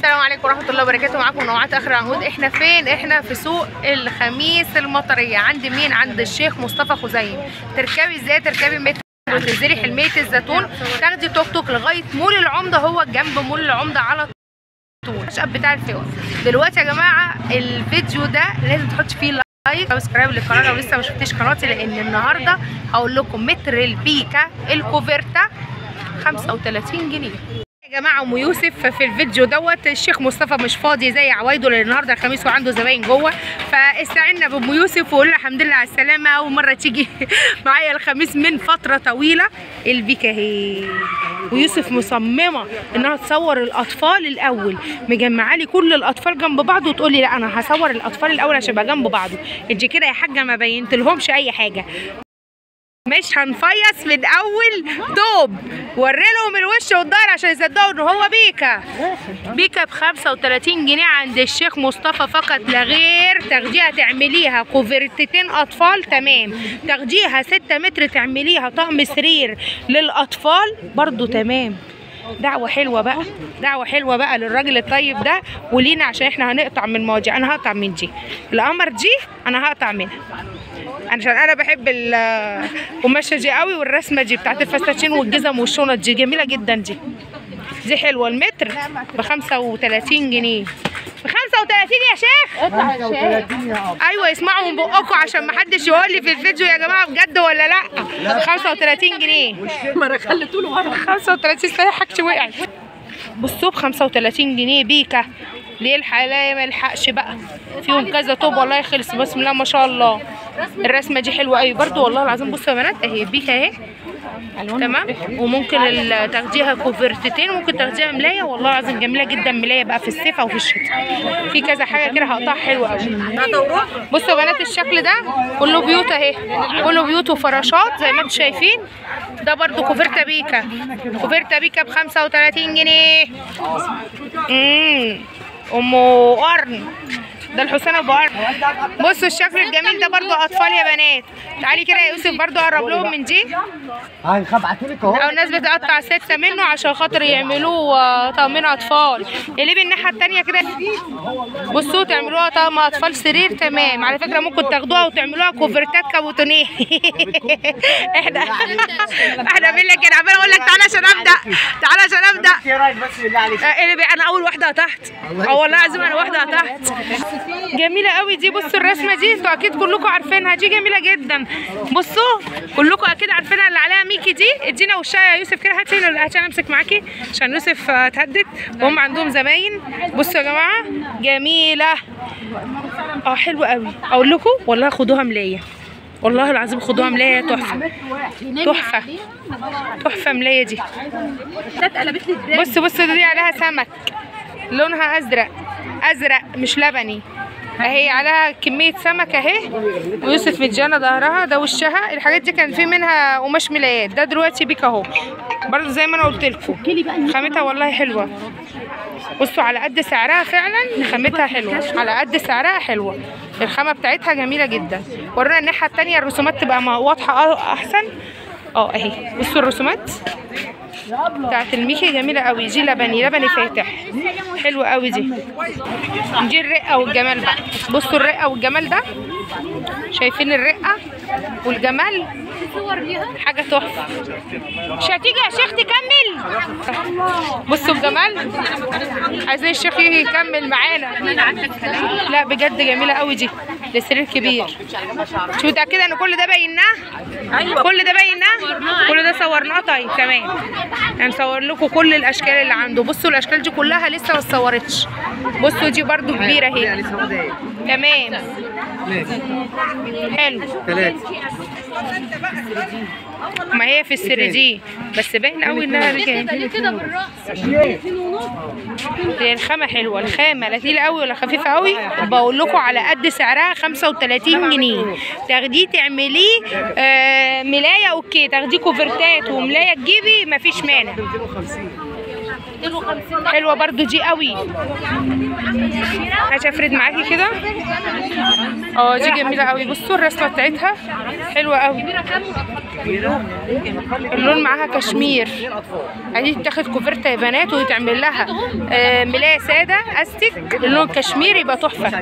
السلام عليكم ورحمه الله وبركاته معاكم نوعات اخر عنقود احنا فين احنا في سوق الخميس المطريه عند مين عند الشيخ مصطفى خزيم تركبي ازاي تركبي متر وتنزلي حلميه الزيتون تاخدي توك توك لغايه مول العمده هو جنب مول العمده على طول الشقه بتاع الفيوم دلوقتي يا جماعه الفيديو ده لازم تحطي فيه لايك سبسكرايب للقناه لو لسه ما شفتيش قناتي لان النهارده هقول لكم متر البيكا الكوفرتا 35 جنيه يا جماعه ام يوسف في الفيديو دوت الشيخ مصطفى مش فاضي زي عوايده لان النهارده الخميس وعنده زباين جوه فاستعنا بام يوسف وقول لها الحمد لله على السلامه اول مره تيجي معايا الخميس من فتره طويله البيكا اهي ويوسف مصممه انها تصور الاطفال الاول مجمعه لي كل الاطفال جنب بعض وتقول لي لا انا هصور الاطفال الاول عشان يبقى جنب بعضه انت كده يا حاجه ما بينت لهمش اي حاجه مش هنفيص من اول دوب وري لهم الوش والظهر عشان يصدقوا ان هو بيكا بيكا ب 35 جنيه عند الشيخ مصطفى فقط لا غير تاخديها تعمليها كوفرتتين اطفال تمام تاخديها 6 متر تعمليها طقم سرير للاطفال برضو تمام دعوة حلوة بقى دعوة حلوة بقى للراجل الطيب ده ولينا عشان احنا هنقطع من مواضيع انا هقطع من دي القمر دي انا هقطع منها عشان انا بحب القماشه دي قوي والرسمه دي بتاعت الفساتين والجزم والشنط دي جميله جدا دي دي حلوه المتر ب 35 جنيه ب 35 يا شيخ ايوه اسمعوا من بقكم عشان ما حدش يقول لي في الفيديو يا جماعه بجد ولا لا 35 جنيه ما انا خليته له مره 35 صحيح حاجتي وقعت بصوا ب 35 جنيه بيكا ليه الحلاية ما يلحقش بقى فيهم كذا طوب والله خلص بسم الله ما شاء الله الرسمه دي حلوه قوي برضو والله العظيم بصوا يا بنات اهي بيكا اهي تمام وممكن ال- تاخديها كوفرتتين وممكن تاخديها ملايه والله العظيم جميله جدا ملايه بقى في الصيف او في الشتاء في كذا حاجه كده هقطعها حلوه قوي بصوا يا بنات الشكل ده كله بيوت اهي كله بيوت وفراشات زي ما انتم شايفين ده برضو كوفرتا بيكا كوفرتا بيكا ب 35 جنيه امم ام قرن ده الحسين ابو قرن بصوا الشكل الجميل ده برضو اطفال يا بنات تعالي كده يا يوسف برضو قرب لهم من دي هاي خبعتلك اهو او الناس بتقطع ستة منه عشان خاطر يعملوه آه، طقمين اطفال اللي بالناحيه التانية كده بصوا تعملوها طقم اطفال سرير تمام على فكره ممكن تاخدوها وتعملوها كوفرتات كابوتونيه احنا احنا بنقول لك كده عمال اقول لك تعالى عشان ابدا تعالى عشان ابدا ايه رايك بس بالله عليك آه، اللي بي- انا اول واحده تحت اه والله العظيم انا واحده تحت جميله قوي دي بصوا الرسمه دي انتوا اكيد كلكم عارفينها دي جميله جدا بصوا كلكم اكيد عارفينها اللي عليها ميكي دي ادينا وشها يا يوسف كده هاتي هنا عشان امسك معاكي عشان يوسف آه، تهدد وهم عندهم زباين بصوا يا جماعه جميله اه حلوه قوي اقول لكم والله خدوها ملايه والله العظيم خدوها ملايه تحفه تحفه تحفه ملايه دي اتقلبت لي ازاي بص بص دي عليها سمك لونها ازرق ازرق مش لبني اهي عليها كمية سمك اهي ويوسف مديانا ظهرها ده وشها الحاجات دي كان في منها قماش ملايات ده دلوقتي بيك اهو برضه زي ما انا قلت لكم خامتها والله حلوة بصوا على قد سعرها فعلا خامتها حلوة على قد سعرها حلوة الخامة بتاعتها جميلة جدا ورونا الناحية التانية الرسومات تبقى ما- واضحة أ- احسن اه اهي بصوا الرسومات بتاعت الميكي جميلة قوي دي لبني لبني فاتح حلوة قوي دي دي الرقة والجمال بقى بصوا الرقة والجمال ده شايفين الرقة والجمال حاجة تحفة مش هتيجي يا شيخ تكمل بصوا الجمال عايزين الشيخ يجي يكمل معانا لا بجد جميلة قوي دي ده سرير كبير شو متأكدة ان كل ده بايناه ايوه كل ده بايناه كل ده صورناه طيب تمام هنصور لكم كل الاشكال اللي عنده بصوا الاشكال دي كلها لسه ما اتصورتش بصوا دي برضو كبيره اهي تمام حلو ثلاثة ما هي في السر دي بس باين قوي انها رجال هي الخامه حلوه الخامه لا تقيله قوي ولا خفيفه قوي بقول لكم على قد سعرها 35 جنيه تاخديه تعمليه آه ملايه اوكي تاخديه كوفرتات وملايه تجيبي مفيش مانع حلوه برضو دي قوي عايزه افرد معاكي كده اه دي جميله قوي بصوا الرسمه بتاعتها حلوه قوي اللون معاها كشمير ادي تاخد كوفرتا يا بنات ويتعمل لها آه، ملايه ساده استك اللون كشمير يبقى تحفه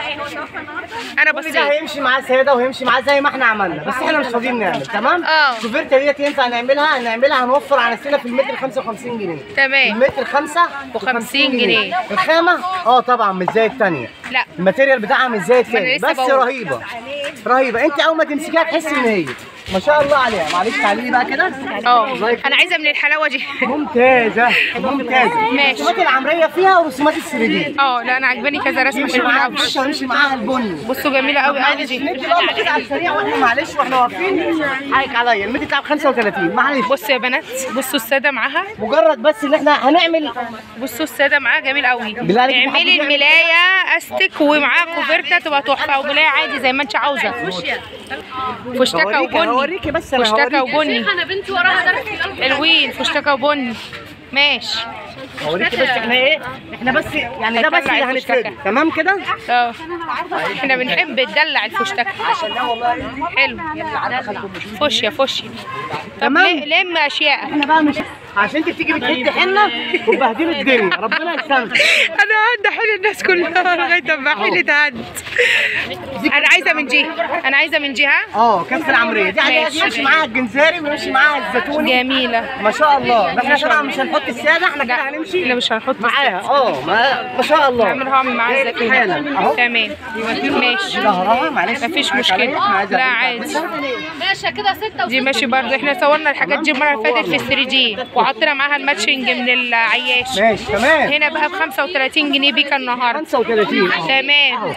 انا كل بصيت ده هيمشي معاه ساده وهيمشي معاه زي ما احنا عملنا بس احنا مش فاضيين نعمل تمام اه. الكوفرته ديت ينفع نعملها نعملها هنوفر على السنه في المتر 55 جنيه تمام المتر 5 وخمسين جنيه. الخامه اه طبعا مش زي الثانيه لا الماتيريال بتاعها مش زي الثاني لسه بس بقول. رهيبه رهيبه انت اول ما تمسكيها تحسي ان هي ما شاء الله عليها معلش تعالي لي بقى كده اه انا عايزه من الحلاوه دي ممتازه ممتازه ماشي. الرسومات العمريه فيها ورسومات السريديه اه لا انا عجباني كذا رسمه مش حلوه معاها قوي الفشه ومشي معاها البني بصوا جميله قوي قوي معلش دي ندي لقطه كده على السريع واحنا معلش واحنا واقفين حقك عليا المتر بتاع ب 35 معلش بصوا يا بنات بصوا الساده معاها مجرد بس ان احنا هنعمل بصوا الساده معاها جميل قوي بالله عليك في حد اعملي بيعمل الملايه استك ومعاها كوفرتا تبقى تحفه او ملايه عادي زي ما انت عاوزه فستكه هوريكي وبني هوريكي بس انا فستكه هوريكي وبني انا بنتي وراها درس حلوين فستكه وبني ماشي هوريكي بس احنا ايه احنا بس يعني ده بس هيطلع اللي الفشتكة. هنفرده تمام كده اه احنا بنحب ندلع الفستكه لا والله حلو فوشيا فوشيا طب تمام. ليه- لم اشياء احنا بقى مش عشان انت بتيجي بتحدي حنه وبهدلي الدنيا ربنا يسامحك انا عندي حل الناس كلها لغايه اما حل تعد انا عايزه من دي انا عايزه من جهه اه كف العمريه دي عليها ماشي. يمشي معاها الجنزاري ويمشي معاها الزيتوني جميله ما شاء الله احنا طبعا مش هنحط الساده احنا كده لا هنمشي لا مش هنحط معاها اه ما, ما شاء الله هعمل هعمل معاه حالا الزيتون اهو تمام ماشي ظهرها معلش مفيش حقك عليا، مشكلة. احنا عايزة لا أقول لك عادي. ماشي كده ستة دي ماشي برضه احنا صورنا الحاجات دي المره اللي فاتت في 3 دي وحطينا معاها الماتشنج من العياش ماشي تمام هنا بقى ب 35 جنيه بيكا النهارده 35 تمام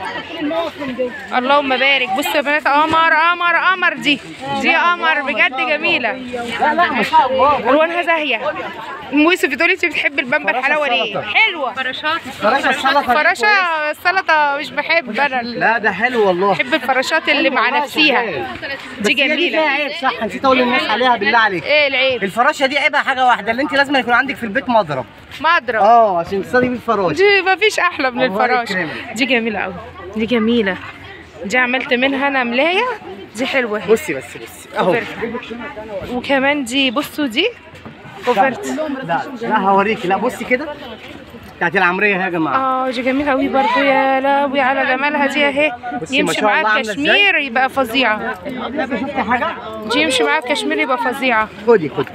اللهم بارك بصوا يا بنات قمر قمر قمر دي دي قمر بجد جميله لا لا ما شاء الله الوانها زاهيه ام يوسف بتقولي انت بتحبي البامبا فراشة الحلاوه ليه سلطة. حلوه فراشه السلطه دي فراشه كويس. السلطه مش بحب انا ال- لا ده حلو والله بحب الفراشات اللي مع والله نفسيها شغال. دي بس هي فيها جميله عيب صح نسيت اقول للناس عليها بالله عليك ايه العيب الفراشه دي عيبها حاجه واحده اللي انت لازم يكون عندك في البيت مضرب مضرب اه عشان تصطادي بيه الفراشه دي مفيش احلى من الله الفراشه يكرمك. دي جميله قوي دي جميله دي عملت منها انا ملايه دي حلوه اهي بصي بس بصي اهو كوفرت. وكمان دي بصوا دي كوفرت لا لا هوريكي لا بصي كده بتاعت العمريه يا جماعه اه دي جميله قوي برضو يا لهوي على جمالها دي اهي بصي ما يمشي شاء الله معاها عاملة كشمير يبقى فظيعه لسه شفتي حاجه دي يمشي معاها كشمير يبقى فظيعه خدي خدي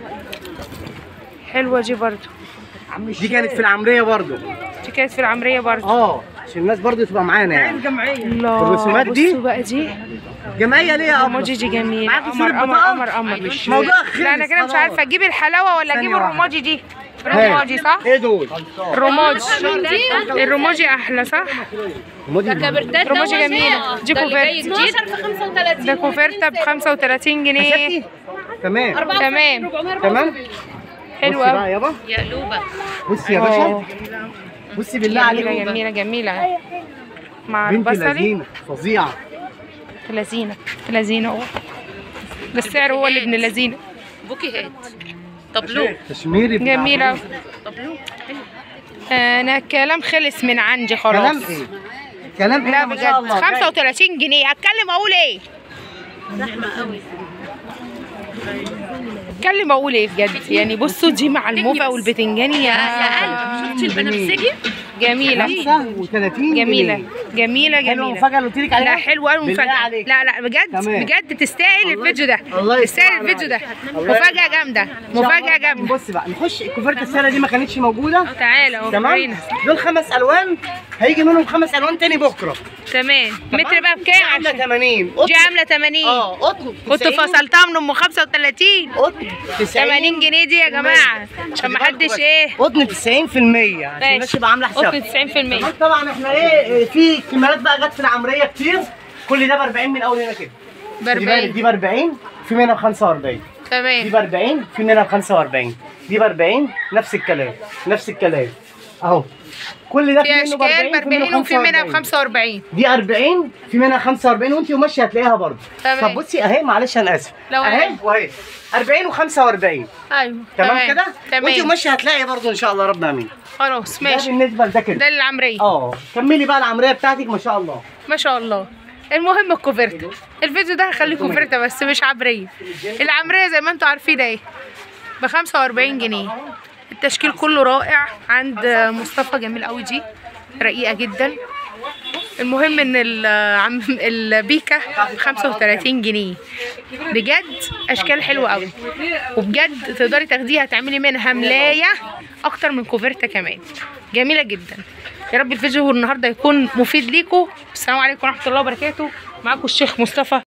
حلوه دي برضو دي كانت في العمريه برضو دي كانت في العمريه برضو اه عشان الناس برضو تبقى معانا يعني الله الرسومات دي؟ بصوا بقى دي جمعيه ليه يا قمر الرمادي دي جميله معاكي قمر صورة قمر بطاقة؟ قمر قمر موضوع خلص لا انا كده مش خلاص. عارفه اجيب الحلاوه ولا اجيب ثانية واحدة. الرمادي دي ها. الرمادي صح ايه دول الرمادي الرمادي احلى صح مودي رمادي جميله دي كوفرت 12 في 35 ده كوفرتة ب 35 جنيه تمام تمام تمام حلو بصي قوي بقى يابا يا قلوبة بصي يا اه باشا بصي بالله عليك جميله جميله جميله مع بنت البصلي لذينه فظيعه لذينه لذينه اهو ده السعر هو اللي ابن لذينه بوكيهات طبلو كشميري بتاع جميله فلوس. طبلو انا الكلام خلص من عندي خلاص كلام ايه كلام ايه لا ما شاء بجد الله 35 جنيه اتكلم اقول ايه زحمة قوي اتكلم اقول ايه بجد يعني بصوا دي مع الموفا والبتنجاني يا يا قلب شفتي البنفسجي جميله 35 جميله جميله حلوه جميله المفاجاه اللي قلت لك عليها لا حلوه قوي بالله مفاجاه عليك. لا لا بجد تمام. بجد تستاهل الفيديو ده الله تستاهل يستر الفيديو ده الله مفاجاه يستر. جامده إن شاء الله. مفاجاه جامده بصي بقى نخش الكوفرت السنه دي ما كانتش موجوده تعالى اهو تمام ورينا. دول خمس الوان هيجي منهم خمس الوان تاني بكره تمام متر بقى دي بكام عامله عشان 80 دي عامله 80 اه قطن كنت 90. فصلتها من ام 35 قطن 80 جنيه دي يا جماعه عشان ما حدش ايه قطن 90% عشان الناس ماشي تبقى عامله حساب قطن 90% طبعا احنا ايه في كمالات بقى جت في العمريه كتير كل ده ب 40 من اول هنا كده ب خلي بالك 40 دي ب 40 في منها ب 45 دي تمام ب 40 في منها ب 45 دي ب 40 نفس الكلام نفس الكلام اهو كل ده في في منه ب اشكال ب 40 40 وفي منها ب 45 45 دي 40 في منها 45 وانت وماشيه هتلاقيها برضه تمام. طب بصي اهي معلش انا اسف لو اهي أنا- واهي 40 و45 ايوه تمام كده وانت تمام وماشيه هتلاقي برضه ان شاء الله رب امين خلاص ده ماشي بالنسبه لده كده ده العمريه اه كملي بقى العمريه بتاعتك ما شاء الله ما شاء الله المهم الكوفرتة الفيديو ده هخليه كوفرتة بس مش عبرية العمرية زي ما انتوا عارفين اهي ب 45 جنيه التشكيل كله رائع عند مصطفى جميل قوي دي رقيقة جدا المهم ان العم البيكا ب 35 جنيه بجد اشكال حلوه قوي وبجد تقدري تاخديها تعملي منها ملايه اكتر من كوفرتا كمان جميله جدا يا رب الفيديو النهارده يكون مفيد ليكم السلام عليكم ورحمه الله وبركاته معاكم الشيخ مصطفى